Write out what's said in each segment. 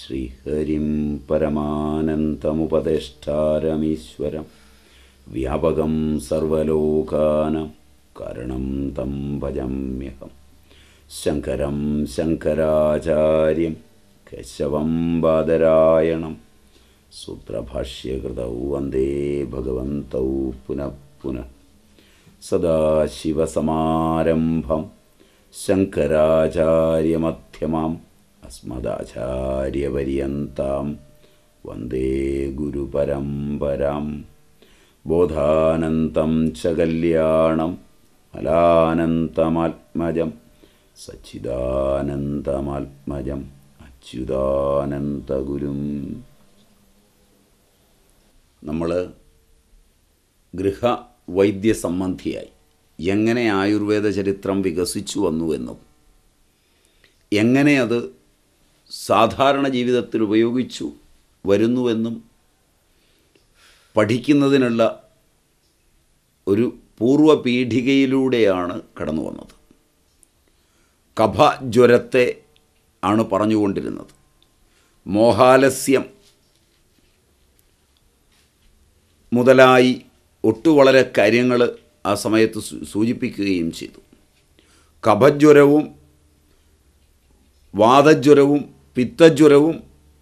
ശ്രീഹരിം പരമാനന്തമുപദേഷ്ടാരമീശ്വരം വ്യാപകം സർവലോകാനം കരണം തം ഭജമ്യഹം ശങ്കരം ശങ്കരാചാര്യം കേശവം ബാദരായണം സൂത്രഭാഷ്യകൃതൗ വന്ദേ ഭഗവന്തൗ പുനഃ പുനഃ സദാശിവസമാരംഭം ശങ്കരാചാര്യമധ്യമാം അസ്മദാചാര്യപര്യന്താം വന്ദേ ഗുരുപരമ്പരാം ബോധാനന്തം ച കല്യാണം മലാനന്തമാത്മജം സച്ചിദാനന്ദമാത്മജം അച്യുതാനന്ദഗുരും നമ്മൾ ഗൃഹവൈദ്യസംബന്ധിയായി എങ്ങനെ ആയുർവേദ ചരിത്രം വികസിച്ചു വന്നുവെന്നും എങ്ങനെ അത് സാധാരണ ജീവിതത്തിൽ ഉപയോഗിച്ചു വരുന്നുവെന്നും പഠിക്കുന്നതിനുള്ള ഒരു പൂർവപീഠികയിലൂടെയാണ് കടന്നു വന്നത് കഫജ്വരത്തെ ആണ് പറഞ്ഞുകൊണ്ടിരുന്നത് മോഹാലസ്യം മുതലായി ഒട്ടു വളരെ കാര്യങ്ങൾ ആ സമയത്ത് സൂ- സൂചിപ്പിക്കുകയും ചെയ്തു കഫജ്വരവും വാതജ്വരവും പിത്തജ്വരവും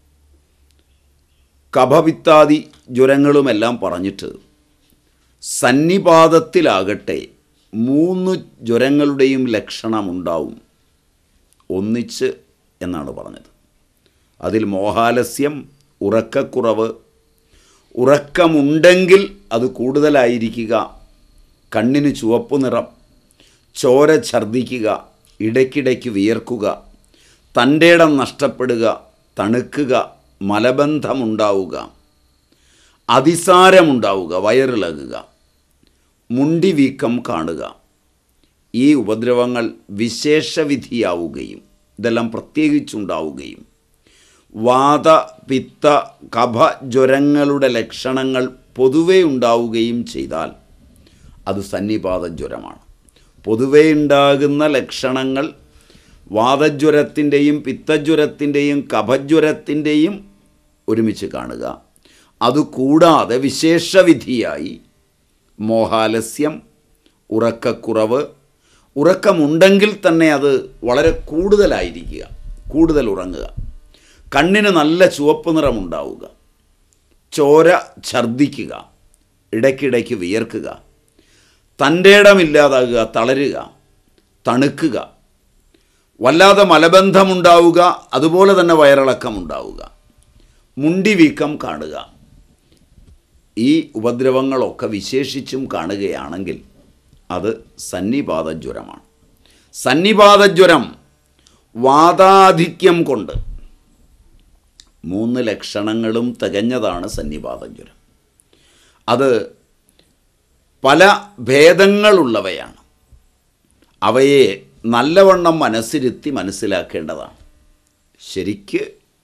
കഫപിത്താദി ജ്വരങ്ങളുമെല്ലാം പറഞ്ഞിട്ട് സന്നിപാതത്തിലാകട്ടെ മൂന്ന് ജ്വരങ്ങളുടെയും ലക്ഷണമുണ്ടാവും ഒന്നിച്ച് എന്നാണ് പറഞ്ഞത് അതിൽ മോഹാലസ്യം ഉറക്കക്കുറവ് ഉറക്കമുണ്ടെങ്കിൽ അത് കൂടുതലായിരിക്കുക കണ്ണിന് ചുവപ്പ് നിറം ചോര ഛർദ്ദിക്കുക ഇടയ്ക്കിടയ്ക്ക് വിയർക്കുക തൻ്റെ ഇടം നഷ്ടപ്പെടുക തണുക്കുക മലബന്ധമുണ്ടാവുക അതിസാരമുണ്ടാവുക വയറിളകുക മുണ്ടിവീക്കം കാണുക ഈ ഉപദ്രവങ്ങൾ വിശേഷവിധിയാവുകയും ഇതെല്ലാം പ്രത്യേകിച്ചുണ്ടാവുകയും വാത പിത്ത കഫ ജ്വരങ്ങളുടെ ലക്ഷണങ്ങൾ പൊതുവെ ഉണ്ടാവുകയും ചെയ്താൽ അത് സന്നിപാത ജ്വരമാണ് പൊതുവെ ഉണ്ടാകുന്ന ലക്ഷണങ്ങൾ വാതജ്വരത്തിൻ്റെയും പിത്തജ്വരത്തിൻ്റെയും കഫജ്വരത്തിൻ്റെയും ഒരുമിച്ച് കാണുക അതുകൂടാതെ വിശേഷവിധിയായി മോഹാലസ്യം ഉറക്കക്കുറവ് ഉറക്കമുണ്ടെങ്കിൽ തന്നെ അത് വളരെ കൂടുതലായിരിക്കുക കൂടുതൽ ഉറങ്ങുക കണ്ണിന് നല്ല ചുവപ്പ് നിറമുണ്ടാവുക ചോര ഛർദ്ദിക്കുക ഇടയ്ക്കിടയ്ക്ക് വിയർക്കുക തൻ്റെ ഇടമില്ലാതാകുക തളരുക തണുക്കുക വല്ലാതെ മലബന്ധമുണ്ടാവുക അതുപോലെ തന്നെ വയറിളക്കമുണ്ടാവുക മുണ്ടിവീക്കം കാണുക ഈ ഉപദ്രവങ്ങളൊക്കെ വിശേഷിച്ചും കാണുകയാണെങ്കിൽ അത് സന്നിപാതജ്വരമാണ് സന്നിപാതജ്വരം വാതാധിക്യം കൊണ്ട് മൂന്ന് ലക്ഷണങ്ങളും തികഞ്ഞതാണ് സന്നിപാതജ്വരം അത് പല ഭേദങ്ങളുള്ളവയാണ് അവയെ നല്ലവണ്ണം മനസ്സിരുത്തി മനസ്സിലാക്കേണ്ടതാണ് ശരിക്ക്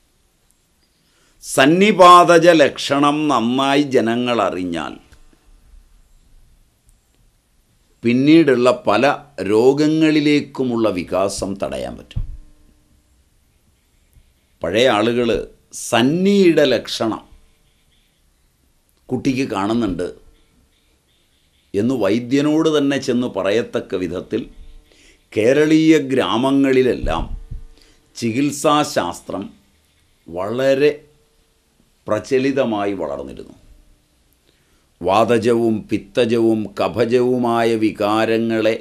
സന്നിപാതജ ലക്ഷണം നന്നായി ജനങ്ങൾ അറിഞ്ഞാൽ പിന്നീടുള്ള പല രോഗങ്ങളിലേക്കുമുള്ള വികാസം തടയാൻ പറ്റും പഴയ ആളുകൾ സന്നിയുടെ ലക്ഷണം കുട്ടിക്ക് കാണുന്നുണ്ട് എന്ന് വൈദ്യനോട് തന്നെ ചെന്ന് പറയത്തക്ക വിധത്തിൽ കേരളീയ ഗ്രാമങ്ങളിലെല്ലാം ചികിത്സാശാസ്ത്രം വളരെ പ്രചലിതമായി വളർന്നിരുന്നു വാതജവും പിത്തജവും കഫജവുമായ വികാരങ്ങളെ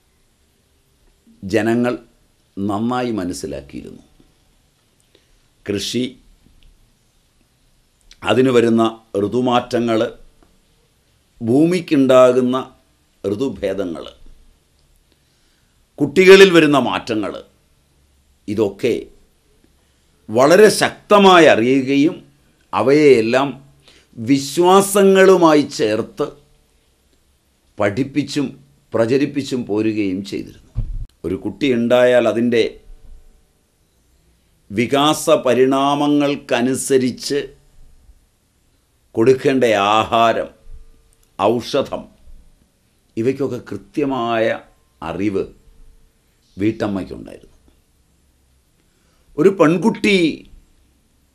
ജനങ്ങൾ നന്നായി മനസ്സിലാക്കിയിരുന്നു കൃഷി അതിന് വരുന്ന ഋതുമാറ്റങ്ങൾ ഭൂമിക്കുണ്ടാകുന്ന ഋതുഭേദങ്ങൾ കുട്ടികളിൽ വരുന്ന മാറ്റങ്ങൾ ഇതൊക്കെ വളരെ ശക്തമായി അറിയുകയും അവയെയെല്ലാം വിശ്വാസങ്ങളുമായി ചേർത്ത് പഠിപ്പിച്ചും പ്രചരിപ്പിച്ചും പോരുകയും ചെയ്തിരുന്നു ഒരു കുട്ടി ഉണ്ടായാൽ അതിൻ്റെ വികാസ പരിണാമങ്ങൾക്കനുസരിച്ച് കൊടുക്കേണ്ട ആഹാരം ഔഷധം ഇവയ്ക്കൊക്കെ കൃത്യമായ അറിവ് വീട്ടമ്മയ്ക്കുണ്ടായിരുന്നു ഒരു പെൺകുട്ടി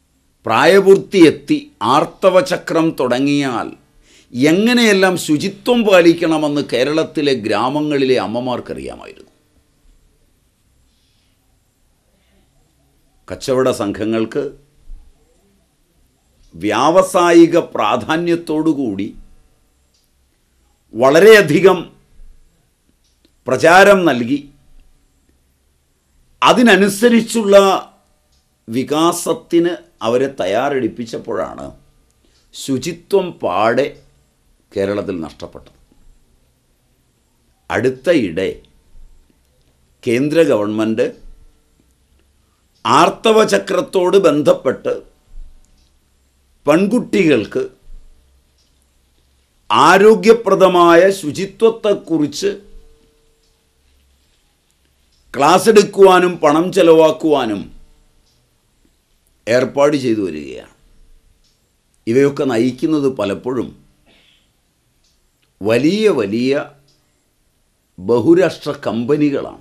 പ്രായപൂർത്തി എത്തി ആർത്തവചക്രം തുടങ്ങിയാൽ എങ്ങനെയെല്ലാം ശുചിത്വം പാലിക്കണമെന്ന് കേരളത്തിലെ ഗ്രാമങ്ങളിലെ അമ്മമാർക്കറിയാമായിരുന്നു കച്ചവട സംഘങ്ങൾക്ക് വ്യാവസായിക പ്രാധാന്യത്തോടുകൂടി വളരെയധികം പ്രചാരം നൽകി അതിനനുസരിച്ചുള്ള വികാസത്തിന് അവരെ തയ്യാറെടുപ്പിച്ചപ്പോഴാണ് ശുചിത്വം പാടെ കേരളത്തിൽ നഷ്ടപ്പെട്ടത് അടുത്തയിടെ കേന്ദ്ര ഗവൺമെൻറ് ആർത്തവചക്രത്തോട് ബന്ധപ്പെട്ട് പെൺകുട്ടികൾക്ക് ആരോഗ്യപ്രദമായ ശുചിത്വത്തെക്കുറിച്ച് ക്ലാസ് എടുക്കുവാനും പണം ചെലവാക്കുവാനും ഏർപ്പാട് ചെയ്തു വരികയാണ് ഇവയൊക്കെ നയിക്കുന്നത് പലപ്പോഴും വലിയ വലിയ ബഹുരാഷ്ട്ര കമ്പനികളാണ്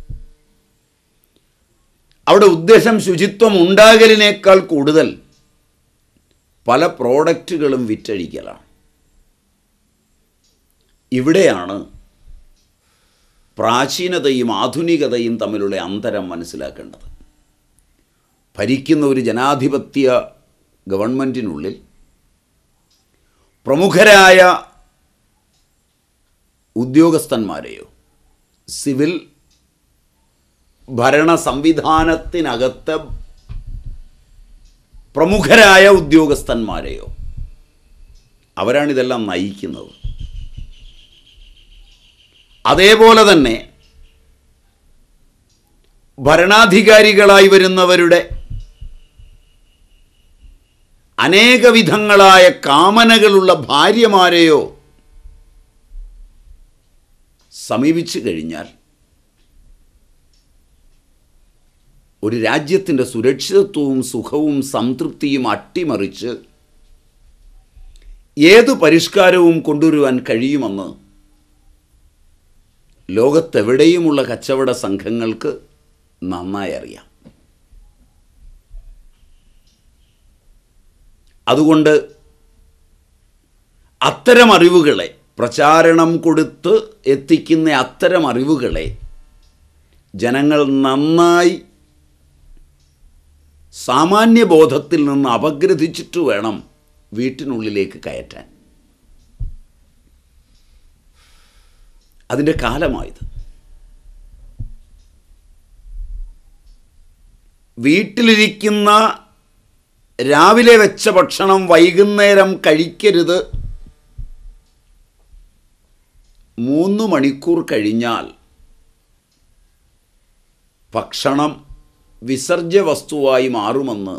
അവിടെ ഉദ്ദേശം ശുചിത്വം ഉണ്ടാകലിനേക്കാൾ കൂടുതൽ പല പ്രോഡക്റ്റുകളും വിറ്റഴിക്കലാണ് ഇവിടെയാണ് പ്രാചീനതയും ആധുനികതയും തമ്മിലുള്ള അന്തരം മനസ്സിലാക്കേണ്ടത് ഭരിക്കുന്ന ഒരു ജനാധിപത്യ ഗവൺമെൻറ്റിനുള്ളിൽ പ്രമുഖരായ ഉദ്യോഗസ്ഥന്മാരെയോ സിവിൽ ഭരണ സംവിധാനത്തിനകത്ത് പ്രമുഖരായ ഉദ്യോഗസ്ഥന്മാരെയോ അവരാണിതെല്ലാം നയിക്കുന്നത് അതേപോലെ തന്നെ ഭരണാധികാരികളായി വരുന്നവരുടെ അനേകവിധങ്ങളായ കാമനകളുള്ള ഭാര്യമാരെയോ സമീപിച്ചു കഴിഞ്ഞാൽ ഒരു രാജ്യത്തിൻ്റെ സുരക്ഷിതത്വവും സുഖവും സംതൃപ്തിയും അട്ടിമറിച്ച് ഏതു പരിഷ്കാരവും കൊണ്ടുവരുവാൻ കഴിയുമെന്ന് ലോകത്തെവിടെയുമുള്ള കച്ചവട സംഘങ്ങൾക്ക് നന്നായി അറിയാം അതുകൊണ്ട് അത്തരം അറിവുകളെ പ്രചാരണം കൊടുത്ത് എത്തിക്കുന്ന അത്തരം അറിവുകളെ ജനങ്ങൾ നന്നായി സാമാന്യബോധത്തിൽ നിന്ന് അപഗ്രഥിച്ചിട്ട് വേണം വീട്ടിനുള്ളിലേക്ക് കയറ്റാൻ അതിൻ്റെ കാലമായത് വീട്ടിലിരിക്കുന്ന രാവിലെ വെച്ച ഭക്ഷണം വൈകുന്നേരം കഴിക്കരുത് മൂന്ന് മണിക്കൂർ കഴിഞ്ഞാൽ ഭക്ഷണം വിസർജ്യ വസ്തുവായി മാറുമെന്ന്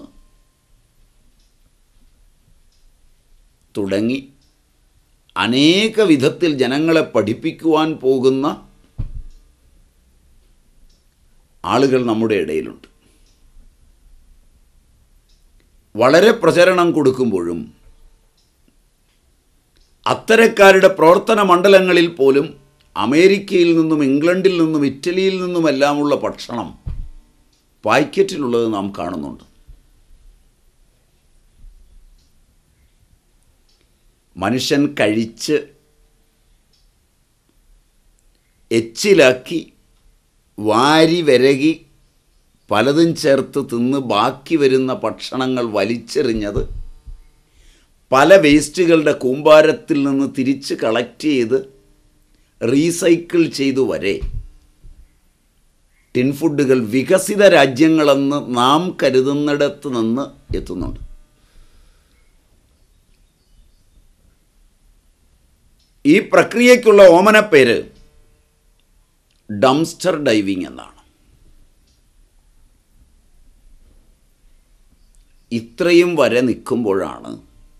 തുടങ്ങി അനേക വിധത്തിൽ ജനങ്ങളെ പഠിപ്പിക്കുവാൻ പോകുന്ന ആളുകൾ നമ്മുടെ ഇടയിലുണ്ട് വളരെ പ്രചരണം കൊടുക്കുമ്പോഴും അത്തരക്കാരുടെ പ്രവർത്തന മണ്ഡലങ്ങളിൽ പോലും അമേരിക്കയിൽ നിന്നും ഇംഗ്ലണ്ടിൽ നിന്നും ഇറ്റലിയിൽ നിന്നുമെല്ലാമുള്ള ഭക്ഷണം പാക്കറ്റിലുള്ളത് നാം കാണുന്നുണ്ട് മനുഷ്യൻ കഴിച്ച് എച്ചിലാക്കി വാരി വിരകി പലതും ചേർത്ത് തിന്ന് ബാക്കി വരുന്ന ഭക്ഷണങ്ങൾ വലിച്ചെറിഞ്ഞത് പല വേസ്റ്റുകളുടെ കൂമ്പാരത്തിൽ നിന്ന് തിരിച്ച് കളക്ട് ചെയ്ത് റീസൈക്കിൾ ചെയ്തു വരെ ടിൻ ഫുഡുകൾ വികസിത രാജ്യങ്ങളെന്ന് നാം കരുതുന്നിടത്ത് നിന്ന് എത്തുന്നുണ്ട് ഈ പ്രക്രിയയ്ക്കുള്ള ഓമനപ്പേര് ഡംസ്റ്റർ ഡൈവിംഗ് എന്നാണ് ഇത്രയും വരെ നിൽക്കുമ്പോഴാണ്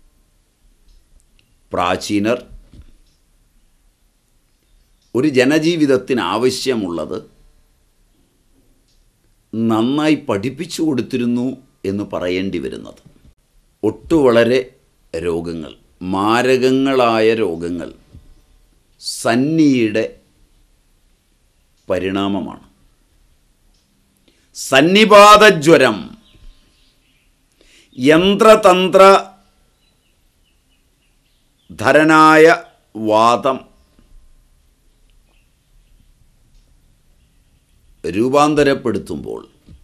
പ്രാചീനർ ഒരു ജനജീവിതത്തിന് ആവശ്യമുള്ളത് നന്നായി പഠിപ്പിച്ചു കൊടുത്തിരുന്നു എന്ന് പറയേണ്ടി വരുന്നത് ഒട്ടു വളരെ രോഗങ്ങൾ മാരകങ്ങളായ രോഗങ്ങൾ സന്നിയുടെ പരിണാമമാണ് സന്നിപാതജ്വരം യന്ത്രതന്ത്ര ധരനായ വാദം രൂപാന്തരപ്പെടുത്തുമ്പോൾ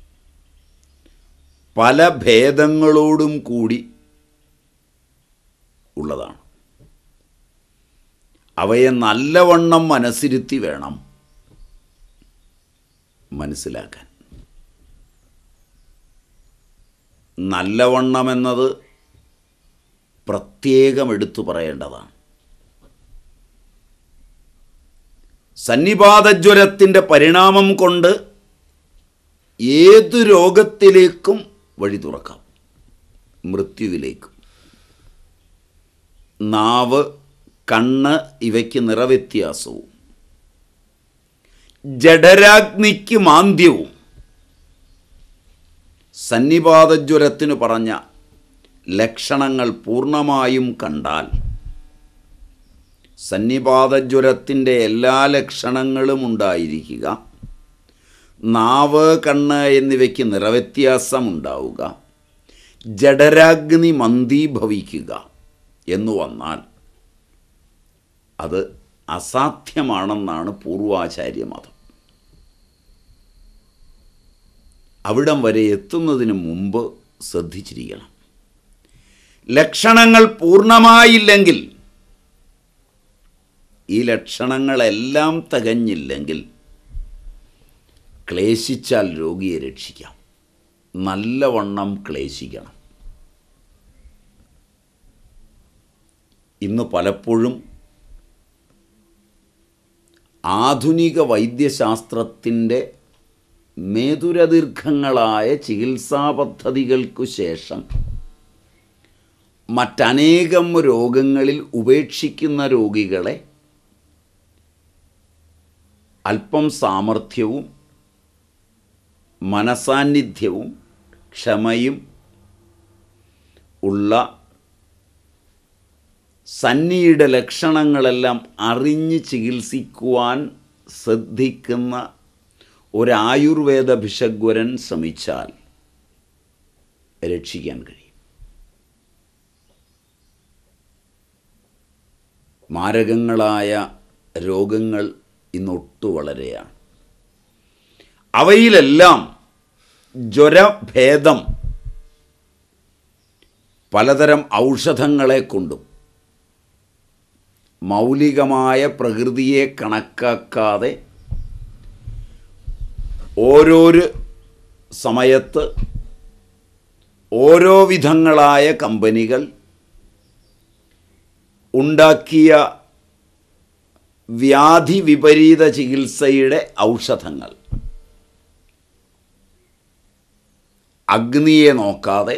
പല ഭേദങ്ങളോടും കൂടി ഉള്ളതാണ് അവയെ നല്ലവണ്ണം മനസ്സിരുത്തി വേണം മനസ്സിലാക്കാൻ നല്ലവണ്ണം എന്നത് പ്രത്യേകം എടുത്തു പറയേണ്ടതാണ് സന്നിപാതജ്വരത്തിൻ്റെ പരിണാമം കൊണ്ട് ഏതു രോഗത്തിലേക്കും വഴി തുറക്കാം മൃത്യുവിലേക്കും നാവ് കണ്ണ് ഇവയ്ക്ക് നിറവ്യത്യാസവും ജഡരാഗ്നിക്ക് മാന്ദ്യവും സന്നിപാതജ്വരത്തിന് പറഞ്ഞ ലക്ഷണങ്ങൾ പൂർണ്ണമായും കണ്ടാൽ സന്നിപാതജ്വരത്തിൻ്റെ എല്ലാ ലക്ഷണങ്ങളും ഉണ്ടായിരിക്കുക നാവ് കണ്ണ് എന്നിവയ്ക്ക് നിറവ്യത്യാസം ഉണ്ടാവുക ജഡരാഗ്നി മന്ദീഭവിക്കുക എന്നു വന്നാൽ അത് അസാധ്യമാണെന്നാണ് പൂർവാചാര്യമതം അവിടം വരെ എത്തുന്നതിന് മുമ്പ് ശ്രദ്ധിച്ചിരിക്കണം ലക്ഷണങ്ങൾ പൂർണ്ണമായില്ലെങ്കിൽ ഈ ലക്ഷണങ്ങളെല്ലാം തികഞ്ഞില്ലെങ്കിൽ ക്ലേശിച്ചാൽ രോഗിയെ രക്ഷിക്കാം നല്ലവണ്ണം ക്ലേശിക്കണം ഇന്ന് പലപ്പോഴും ആധുനിക വൈദ്യശാസ്ത്രത്തിൻ്റെ മേതുരദീർഘങ്ങളായ ചികിത്സാ പദ്ധതികൾക്കു ശേഷം മറ്റനേകം രോഗങ്ങളിൽ ഉപേക്ഷിക്കുന്ന രോഗികളെ അല്പം സാമർഥ്യവും മനസാന്നിധ്യവും ക്ഷമയും ഉള്ള സന്നിയുടെ ലക്ഷണങ്ങളെല്ലാം അറിഞ്ഞ് ചികിത്സിക്കുവാൻ ശ്രദ്ധിക്കുന്ന ഒരു ആയുർവേദ ഭിഷഗ്വരൻ ശ്രമിച്ചാൽ രക്ഷിക്കാൻ കഴിയും മാരകങ്ങളായ രോഗങ്ങൾ ഇന്നൊട്ടു വളരെയാണ് അവയിലെല്ലാം ജ്വരഭേദം പലതരം ഔഷധങ്ങളെ കൊണ്ടും മൗലികമായ പ്രകൃതിയെ കണക്കാക്കാതെ ഓരോരു സമയത്ത് ഓരോ വിധങ്ങളായ കമ്പനികൾ ഉണ്ടാക്കിയ വ്യാധി വിപരീത ചികിത്സയുടെ ഔഷധങ്ങൾ അഗ്നിയെ നോക്കാതെ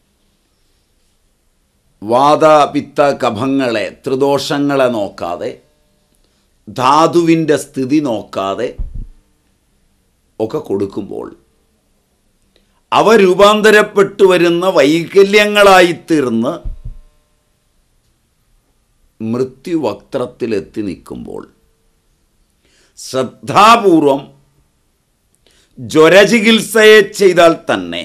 വാതപിത്ത കഫങ്ങളെ ത്രിദോഷങ്ങളെ നോക്കാതെ ധാതുവിൻ്റെ സ്ഥിതി നോക്കാതെ ഒക്കെ കൊടുക്കുമ്പോൾ അവ രൂപാന്തരപ്പെട്ടു വരുന്ന വൈകല്യങ്ങളായിത്തീർന്ന് മൃത്യുവക്ത്രത്തിലെത്തി നിൽക്കുമ്പോൾ ശ്രദ്ധാപൂർവം ജ്വരചികിത്സയെ ചെയ്താൽ തന്നെ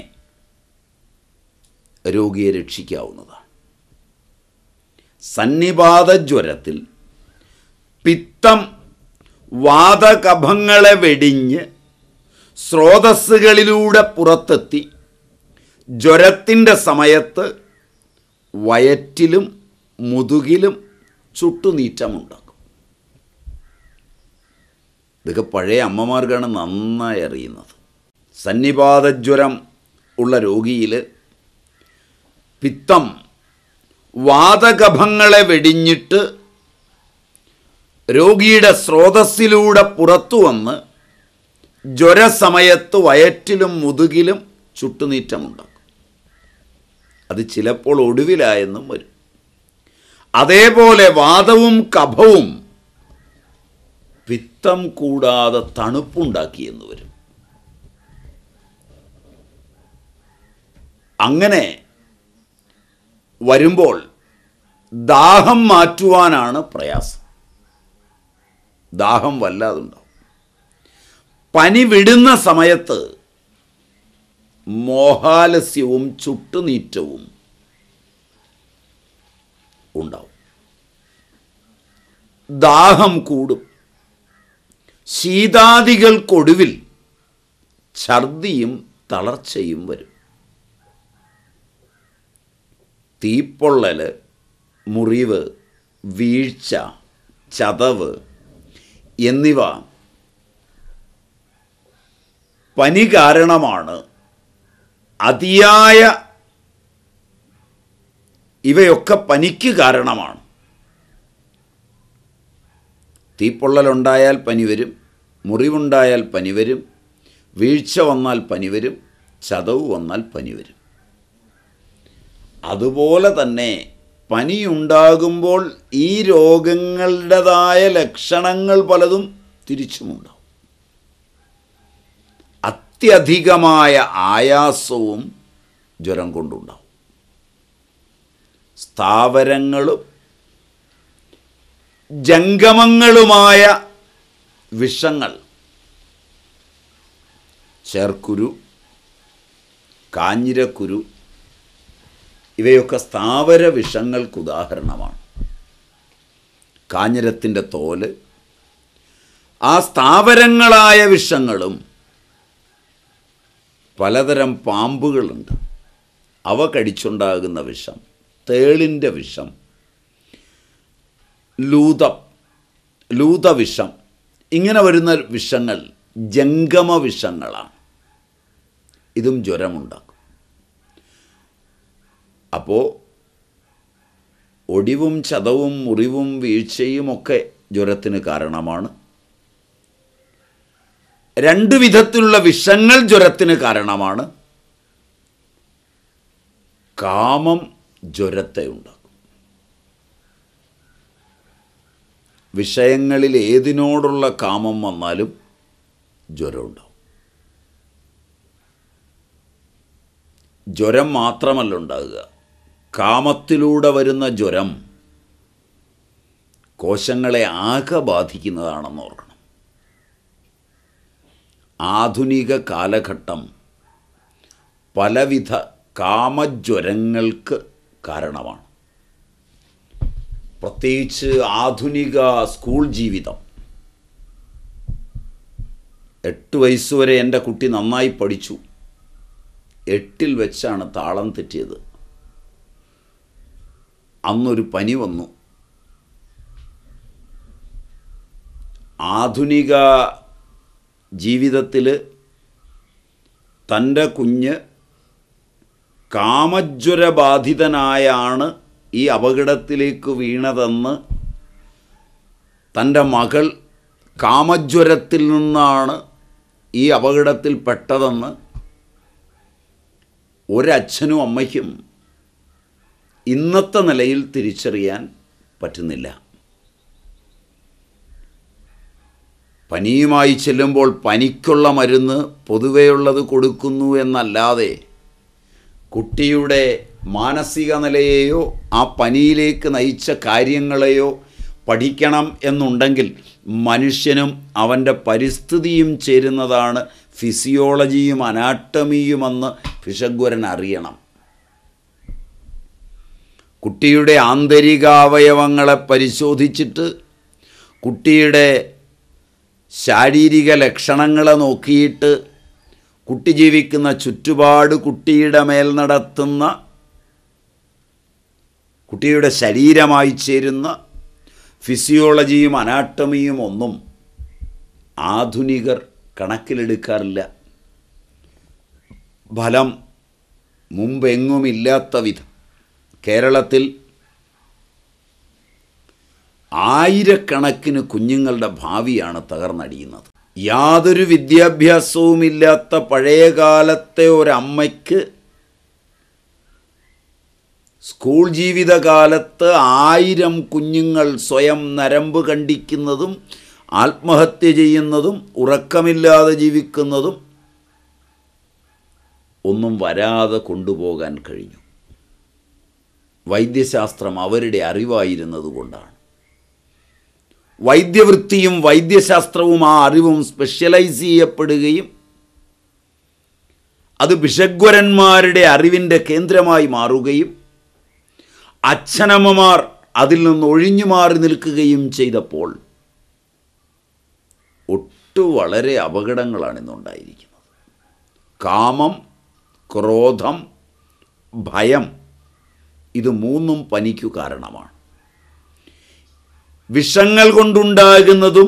രോഗിയെ രക്ഷിക്കാവുന്നതാണ് സന്നിപാത ജ്വരത്തിൽ പിത്തം വാതകഫങ്ങളെ വെടിഞ്ഞ് സ്രോതസ്സുകളിലൂടെ പുറത്തെത്തി ജ്വരത്തിൻ്റെ സമയത്ത് വയറ്റിലും മുതുകിലും ചുട്ടുനീറ്റമുണ്ടാക്കും ഇതൊക്കെ പഴയ അമ്മമാർക്കാണ് നന്നായി അറിയുന്നത് സന്നിപാതജ്വരം ഉള്ള രോഗിയിൽ പിത്തം വാതകഫങ്ങളെ വെടിഞ്ഞിട്ട് രോഗിയുടെ സ്രോതസ്സിലൂടെ പുറത്തു വന്ന് ജ്വരസമയത്ത് വയറ്റിലും മുതുകിലും ചുട്ടുനീറ്റമുണ്ടാക്കും അത് ചിലപ്പോൾ ഒടുവിലായെന്നും വരും അതേപോലെ വാദവും കഫവും പിത്തം കൂടാതെ തണുപ്പുണ്ടാക്കിയെന്ന് വരും അങ്ങനെ വരുമ്പോൾ ദാഹം മാറ്റുവാനാണ് പ്രയാസം ദാഹം വല്ലാതുണ്ടാവും പനി വിടുന്ന സമയത്ത് മോഹാലസ്യവും ചുട്ടുനീറ്റവും ഉണ്ടാവും ദാഹം കൂടും ശീതാദികൾക്കൊടുവിൽ ഛർദിയും തളർച്ചയും വരും തീപ്പൊള്ളൽ മുറിവ് വീഴ്ച ചതവ് എന്നിവ പനി കാരണമാണ് അതിയായ ഇവയൊക്കെ പനിക്ക് കാരണമാണ് തീപ്പൊള്ളലുണ്ടായാൽ പനി വരും മുറിവുണ്ടായാൽ പനി വരും വീഴ്ച വന്നാൽ പനി വരും ചതവ് വന്നാൽ പനി വരും അതുപോലെ തന്നെ പനിയുണ്ടാകുമ്പോൾ ഈ രോഗങ്ങളുടേതായ ലക്ഷണങ്ങൾ പലതും തിരിച്ചുമുണ്ടാവും അത്യധികമായ ആയാസവും ജ്വരം കൊണ്ടുണ്ടാവും സ്ഥാവരങ്ങളും ജംഗമങ്ങളുമായ വിഷങ്ങൾ ചേർക്കുരു കാഞ്ഞിരക്കുരു ഇവയൊക്കെ സ്ഥാവര വിഷങ്ങൾക്ക് ഉദാഹരണമാണ് കാഞ്ഞിരത്തിൻ്റെ തോല് ആ സ്ഥാവരങ്ങളായ വിഷങ്ങളും പലതരം പാമ്പുകളുണ്ട് അവ കടിച്ചുണ്ടാകുന്ന വിഷം തേളിൻ്റെ വിഷം ലൂതം ലൂതവിഷം ഇങ്ങനെ വരുന്ന വിഷങ്ങൾ ജംഗമ വിഷങ്ങളാണ് ഇതും ജ്വരമുണ്ടാക്കും അപ്പോൾ ഒടിവും ചതവും മുറിവും വീഴ്ചയും ഒക്കെ ജ്വരത്തിന് കാരണമാണ് രണ്ട് വിധത്തിലുള്ള വിഷങ്ങൾ ജ്വരത്തിന് കാരണമാണ് കാമം ജ്വരത്തെ ഉണ്ടാക്കും വിഷയങ്ങളിൽ ഏതിനോടുള്ള കാമം വന്നാലും ജ്വരം ഉണ്ടാവും ജ്വരം മാത്രമല്ല ഉണ്ടാകുക കാമത്തിലൂടെ വരുന്ന ജ്വരം കോശങ്ങളെ ആകെ ബാധിക്കുന്നതാണെന്ന് ഓർക്കണം ആധുനിക കാലഘട്ടം പലവിധ കാമജ്വരങ്ങൾക്ക് കാരണമാണ് പ്രത്യേകിച്ച് ആധുനിക സ്കൂൾ ജീവിതം എട്ട് വയസ്സുവരെ എൻ്റെ കുട്ടി നന്നായി പഠിച്ചു എട്ടിൽ വെച്ചാണ് താളം തെറ്റിയത് അന്നൊരു പനി വന്നു ആധുനിക ജീവിതത്തിൽ തൻ്റെ കുഞ്ഞ് കാമജ്വരബാധിതനായാണ് ഈ അപകടത്തിലേക്ക് വീണതെന്ന് തൻ്റെ മകൾ കാമജ്വരത്തിൽ നിന്നാണ് ഈ അപകടത്തിൽ പെട്ടതെന്ന് ഒരച്ഛനും അമ്മയ്ക്കും ഇന്നത്തെ നിലയിൽ തിരിച്ചറിയാൻ പറ്റുന്നില്ല പനിയുമായി ചെല്ലുമ്പോൾ പനിക്കുള്ള മരുന്ന് പൊതുവെയുള്ളത് കൊടുക്കുന്നു എന്നല്ലാതെ കുട്ടിയുടെ മാനസിക നിലയെയോ ആ പനിയിലേക്ക് നയിച്ച കാര്യങ്ങളെയോ പഠിക്കണം എന്നുണ്ടെങ്കിൽ മനുഷ്യനും അവൻ്റെ പരിസ്ഥിതിയും ചേരുന്നതാണ് ഫിസിയോളജിയും അനാട്ടമിയുമെന്ന് ഫിഷഗ്വരൻ അറിയണം കുട്ടിയുടെ ആന്തരികാവയവങ്ങളെ പരിശോധിച്ചിട്ട് കുട്ടിയുടെ ശാരീരിക ലക്ഷണങ്ങളെ നോക്കിയിട്ട് കുട്ടി ജീവിക്കുന്ന ചുറ്റുപാട് കുട്ടിയുടെ മേൽ നടത്തുന്ന കുട്ടിയുടെ ശരീരമായി ചേരുന്ന ഫിസിയോളജിയും അനാട്ടമിയും ഒന്നും ആധുനികർ കണക്കിലെടുക്കാറില്ല ഫലം മുമ്പെങ്ങുമില്ലാത്ത വിധം കേരളത്തിൽ ആയിരക്കണക്കിന് കുഞ്ഞുങ്ങളുടെ ഭാവിയാണ് തകർന്നടിയുന്നത് യാതൊരു വിദ്യാഭ്യാസവുമില്ലാത്ത പഴയകാലത്തെ ഒരമ്മയ്ക്ക് സ്കൂൾ ജീവിതകാലത്ത് ആയിരം കുഞ്ഞുങ്ങൾ സ്വയം നരമ്പ് കണ്ടിക്കുന്നതും ആത്മഹത്യ ചെയ്യുന്നതും ഉറക്കമില്ലാതെ ജീവിക്കുന്നതും ഒന്നും വരാതെ കൊണ്ടുപോകാൻ കഴിഞ്ഞു വൈദ്യശാസ്ത്രം അവരുടെ അറിവായിരുന്നത് കൊണ്ടാണ് വൈദ്യവൃത്തിയും വൈദ്യശാസ്ത്രവും ആ അറിവും സ്പെഷ്യലൈസ് ചെയ്യപ്പെടുകയും അത് ഭിഷഗ്വരന്മാരുടെ അറിവിൻ്റെ കേന്ദ്രമായി മാറുകയും അച്ഛനമ്മമാർ അതിൽ നിന്ന് ഒഴിഞ്ഞു മാറി നിൽക്കുകയും ചെയ്തപ്പോൾ ഒട്ടു വളരെ അപകടങ്ങളാണ് ഇന്നുണ്ടായിരിക്കുന്നത് കാമം ക്രോധം ഭയം ഇത് മൂന്നും പനിക്കു കാരണമാണ് വിഷങ്ങൾ കൊണ്ടുണ്ടാകുന്നതും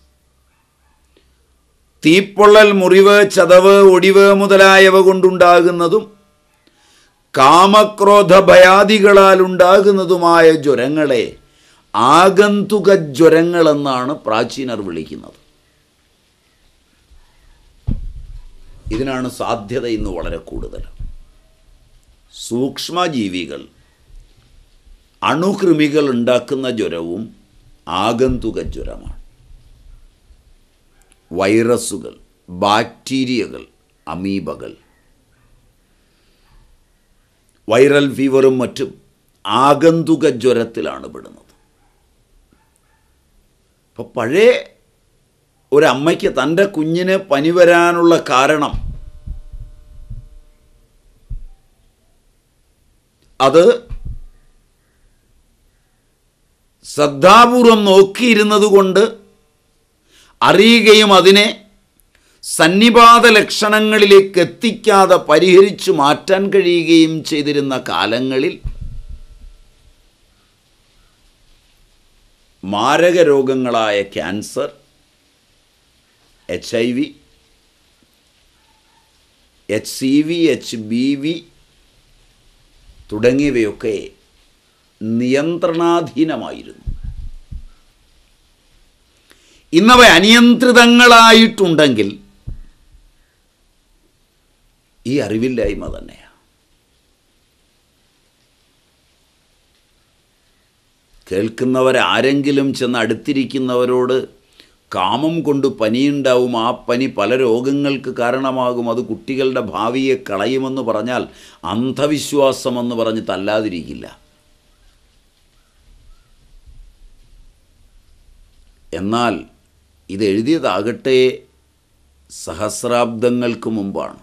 തീപ്പൊള്ളൽ മുറിവ് ചതവ് ഒടിവ് മുതലായവ കൊണ്ടുണ്ടാകുന്നതും കാമക്രോധ ഭയാദികളാൽ ഉണ്ടാകുന്നതുമായ ജ്വരങ്ങളെ ആഗന്തുക ജ്വരങ്ങളെന്നാണ് പ്രാചീനർ വിളിക്കുന്നത് ഇതിനാണ് സാധ്യത ഇന്ന് വളരെ കൂടുതൽ സൂക്ഷ്മജീവികൾ അണുകൃമികൾ ഉണ്ടാക്കുന്ന ജ്വരവും ആഗന്തുക ജ്വരമാണ് വൈറസുകൾ ബാക്ടീരിയകൾ അമീബകൾ വൈറൽ ഫീവറും മറ്റും ആഗന്തുക ജ്വരത്തിലാണ് പെടുന്നത് അപ്പോൾ പഴയ ഒരമ്മയ്ക്ക് തൻ്റെ കുഞ്ഞിന് പനി വരാനുള്ള കാരണം അത് ശ്രദ്ധാപൂർവം നോക്കിയിരുന്നത് കൊണ്ട് അറിയുകയും അതിനെ സന്നിപാത ലക്ഷണങ്ങളിലേക്ക് എത്തിക്കാതെ പരിഹരിച്ചു മാറ്റാൻ കഴിയുകയും ചെയ്തിരുന്ന കാലങ്ങളിൽ മാരക രോഗങ്ങളായ cancer H I V H C V H B V തുടങ്ങിയവയൊക്കെ നിയന്ത്രണാധീനമായിരുന്നു ഇന്നവ അനിയന്ത്രിതങ്ങളായിട്ടുണ്ടെങ്കിൽ ഈ അറിവില്ലായ്മ തന്നെയാണ് കേൾക്കുന്നവരാരെങ്കിലും ചെന്ന് അടുത്തിരിക്കുന്നവരോട് കാമം കൊണ്ട് പനിയുണ്ടാവും ആ പനി പല രോഗങ്ങൾക്ക് കാരണമാകും അത് കുട്ടികളുടെ ഭാവിയെ കളയുമെന്ന് പറഞ്ഞാൽ അന്ധവിശ്വാസമെന്ന് പറഞ്ഞ് തല്ലാതിരിക്കില്ല എന്നാൽ ഇത് എഴുതിയതാകട്ടെ സഹസ്രാബ്ദങ്ങൾക്ക് മുമ്പാണ്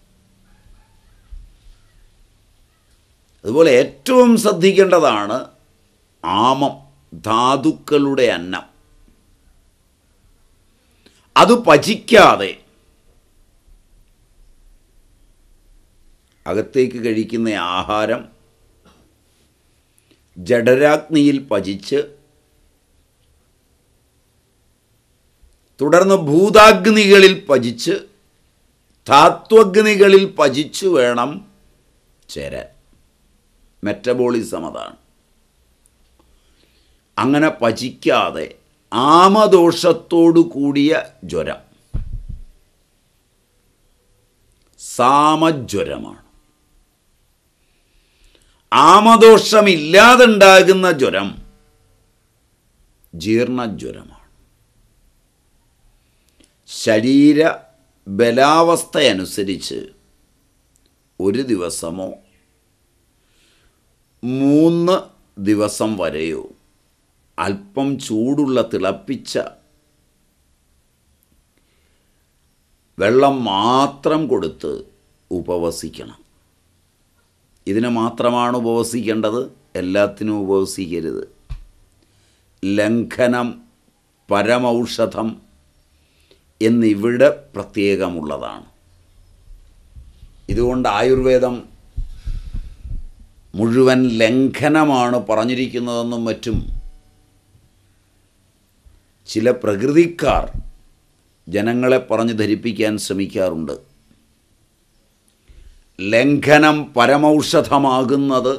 അതുപോലെ ഏറ്റവും ശ്രദ്ധിക്കേണ്ടതാണ് ആമം ധാതുക്കളുടെ അന്നം അത് പചിക്കാതെ അകത്തേക്ക് കഴിക്കുന്ന ആഹാരം ജഡരാഗ്നിയിൽ പചിച്ച് തുടർന്ന് ഭൂതാഗ്നികളിൽ പചിച്ച് ധാത്വഗ്നികളിൽ പചിച്ചു വേണം ചേരാൻ മെറ്റബോളിസം അതാണ് അങ്ങനെ പചിക്കാതെ ആമദോഷത്തോടു കൂടിയ ജ്വരം സാമജ്വരമാണ് ആമദോഷമില്ലാതുണ്ടാകുന്ന ജ്വരം ജീർണജ്വരമാണ് ശരീര ബലാവസ്ഥയനുസരിച്ച് ഒരു ദിവസമോ മൂന്ന് ദിവസം വരെയോ അല്പം ചൂടുള്ള തിളപ്പിച്ച വെള്ളം മാത്രം കൊടുത്ത് ഉപവസിക്കണം ഇതിന് മാത്രമാണ് ഉപവസിക്കേണ്ടത് എല്ലാത്തിനും ഉപവസിക്കരുത് ലംഘനം പരമൗഷധം എന്നിവിടെ പ്രത്യേകമുള്ളതാണ് ഇതുകൊണ്ട് ആയുർവേദം മുഴുവൻ ലംഘനമാണ് പറഞ്ഞിരിക്കുന്നതെന്നും മറ്റും ചില പ്രകൃതിക്കാർ ജനങ്ങളെ പറഞ്ഞ് ധരിപ്പിക്കാൻ ശ്രമിക്കാറുണ്ട് ലംഘനം പരമൗഷധമാകുന്നത്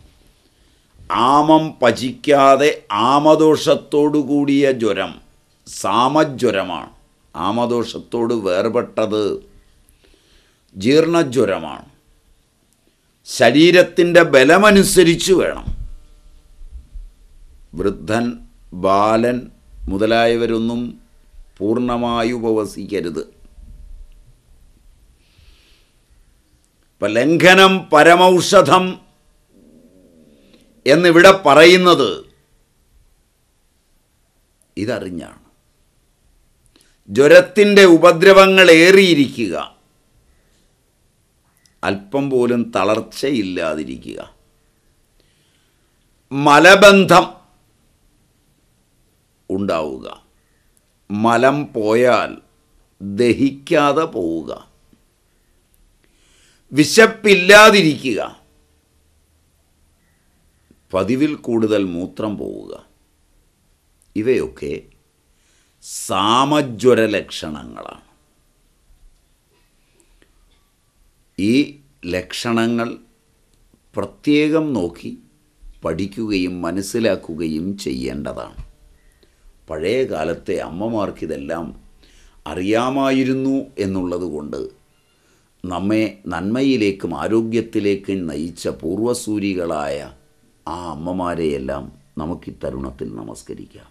ആമം പചിക്കാതെ ആമദോഷത്തോടുകൂടിയ ജ്വരം സാമജ്വരമാണ് ആമദോഷത്തോട് വേർപെട്ടത് ജീർണജ്വരമാണ് ശരീരത്തിൻ്റെ ബലമനുസരിച്ച് വേണം വൃദ്ധൻ ബാലൻ മുതലായവരൊന്നും പൂർണ്ണമായി ഉപവസിക്കരുത് ഇപ്പം ലംഘനം പരമൗഷധം എന്നിവിടെ പറയുന്നത് ഇതറിഞ്ഞാണ് ജ്വരത്തിൻ്റെ ഉപദ്രവങ്ങൾ ഏറിയിരിക്കുക അല്പം പോലും തളർച്ചയില്ലാതിരിക്കുക മലബന്ധം ഉണ്ടാവുക മലം പോയാൽ ദഹിക്കാതെ പോവുക വിശപ്പില്ലാതിരിക്കുക പതിവിൽ കൂടുതൽ മൂത്രം പോവുക ഇവയൊക്കെ സാമജ്വര ലക്ഷണങ്ങളാണ് ഈ ലക്ഷണങ്ങൾ പ്രത്യേകം നോക്കി പഠിക്കുകയും മനസ്സിലാക്കുകയും ചെയ്യേണ്ടതാണ് പഴയ കാലത്തെ അമ്മമാർക്കിതെല്ലാം അറിയാമായിരുന്നു എന്നുള്ളത് കൊണ്ട് നമ്മെ നന്മയിലേക്കും ആരോഗ്യത്തിലേക്കും നയിച്ച പൂർവസൂരികളായ ആ അമ്മമാരെയെല്ലാം നമുക്ക് ഈ തരുണത്തിൽ നമസ്കരിക്കാം